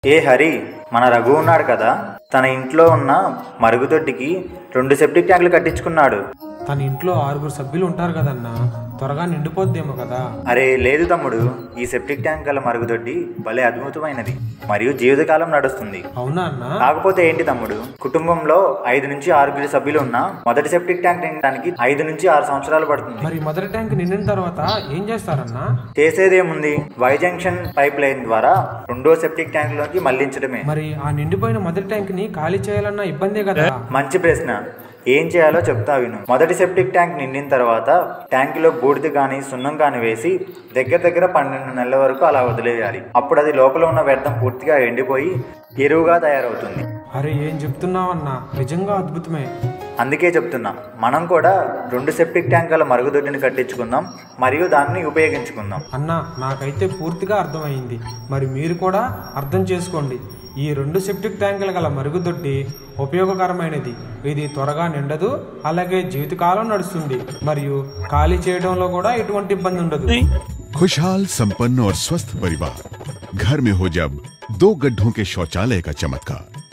ఏ హరి మన రఘు ఉన్నాడు కదా తన ఇంట్లో ఉన్న మరుగుదొడ్డికి రెండు సెప్టిక్ ట్యాంకులు కట్టించుకున్నాడు తన ఇంట్లో ఆరుగురు సభ్యులు ఉంటారు కదన్నా త్వరగా నిండిపోద్దేమో కదా అరే లేదు తమ్ముడు ఈ సెప్టిక్ ట్యాంక్ గల మరుగుదొడ్డి భలే అద్భుతమైనది మరియు జీవితకాలం నడుస్తుంది అవునా అన్నా కాకపోతే ఏంటి తమ్ముడు కుటుంబంలో ఐదు నుంచి ఆరుగురు సభ్యులు ఉన్న మొదటి సెప్టిక్ ట్యాంక్ నిండడానికి ఐదు నుంచి ఆరు సంవత్సరాలు పడుతుంది మరి మొదటి ట్యాంక్ నిండిన తర్వాత ఏం చేస్తారన్నా చేసేదేముంది వై జంక్షన్ పైప్ లైన్ ద్వారా రెండో సెప్టిక్ ట్యాంక్ లోకి మళ్లించడమే మరి ఆ నిండిపోయిన మొదటి ట్యాంక్ ని ఖాళీ చేయాలన్నా ఇబ్బందే కదా మంచి ప్రశ్న ఏం చేయాలో చెప్తా విను మొదటి సెప్టిక్ ట్యాంక్ నిండిన తర్వాత ట్యాంకులో బూడిద కానీ సున్నం కానీ వేసి దగ్గర దగ్గర పన్నెండు నెలల వరకు అలా వదిలేయాలి అప్పుడు అది లోపల ఉన్న వ్యర్థం పూర్తిగా ఎండిపోయి ఎరువుగా తయారవుతుంది అరే ఏం చెప్తున్నావన్నా నిజంగా అద్భుతమే అందుకే చెప్తున్నా మనం కూడా రెండు సెప్టిక్ ట్యాంకుల మరుగుదొడ్డిని కట్టించుకుందాం మరియు దాన్ని ఉపయోగించుకుందాం అన్నా నాకైతే పూర్తిగా అర్థమైంది మరి మీరు కూడా అర్థం చేసుకోండి ఈ రెండు సెప్టిక్ ట్యాంకుల గల మరుగుదొడ్డి ఉపయోగకరమైనది ఇది త్వరగా నిండదు అలాగే జీవితకాలం నడుస్తుంది మరియు ఖాళీ చేయడంలో కూడా ఎటువంటి ఇబ్బంది ఉండదు खुशहाल संपन्न और स्वस्थ परिवार घर में हो जब दो गड्ढों के शौचालय का चमत्कार